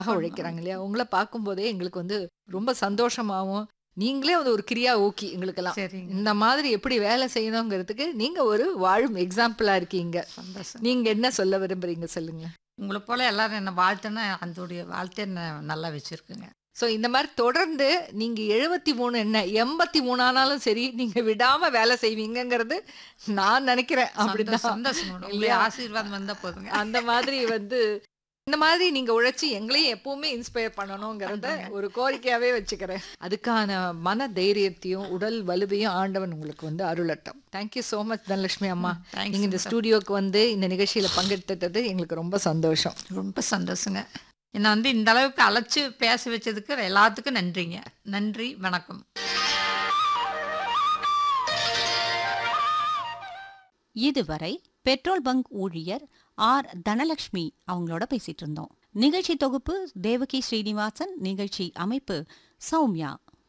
உழைக்கிறாங்க இல்லையா உங்களை பார்க்கும்போதே எங்களுக்கு வந்து ரொம்ப சந்தோஷமாவும் நீங்களே வந்து ஒரு கிரியா ஊக்கி எங்களுக்கெல்லாம் சரிங்க இந்த மாதிரி எப்படி வேலை செய்யணுங்கிறதுக்கு நீங்க ஒரு வாழும் எக்ஸாம்பிளா இருக்கீங்க சந்தோஷம் நீங்க என்ன சொல்ல விரும்புறீங்க சொல்லுங்க உங்களை போல எல்லாரும் என்ன வாழ்த்துன்னா அதோடைய வாழ்த்தை என்ன நல்லா வச்சிருக்குங்க ஸோ இந்த மாதிரி தொடர்ந்து நீங்க எழுபத்தி மூணு என்ன எண்பத்தி மூணானாலும் சரி நீங்க விடாம வேலை செய்வீங்கங்கிறது நான் நினைக்கிறேன் சந்தோஷம், அப்படிதான் சந்தோஷம் மேடம். உங்களுடைய இல்லையா? ஆசீர்வாதம் வந்தா போதுங்க அந்த மாதிரி வந்து இந்த மாதிரி நீங்க உழைச்சி எங்களையும் எப்பவுமே இன்ஸ்பயர் பண்ணணுங்கிறத ஒரு கோரிக்கையாவே வச்சுக்கிறேன் அதுக்கான மன தைரியத்தையும் உடல் வலுவையும் ஆண்டவன் உங்களுக்கு வந்து அருளட்டும் தேங்க்யூ ஸோ மச் தனலட்சுமி அம்மா Thanks, நீங்க இந்த ஸ்டூடியோக்கு வந்து இந்த நிகழ்ச்சியில பங்கெடுத்தது எங்களுக்கு ரொம்ப சந்தோஷம் ரொம்ப சந்தோஷங்க என்னை வந்து இந்த அளவுக்கு அழைச்சு பேச வச்சதுக்கு எல்லாத்துக்கும் நன்றிங்க நன்றி வணக்கம் இதுவரை பெட்ரோல் பங்க் ஊழியர் ஆர் தனலட்சுமி அவங்களோட பேசிட்டு இருந்தோம் நிகழ்ச்சி தொகுப்பு தேவகி ஸ்ரீனிவாசன் நிகழ்ச்சி அமைப்பு சௌமியா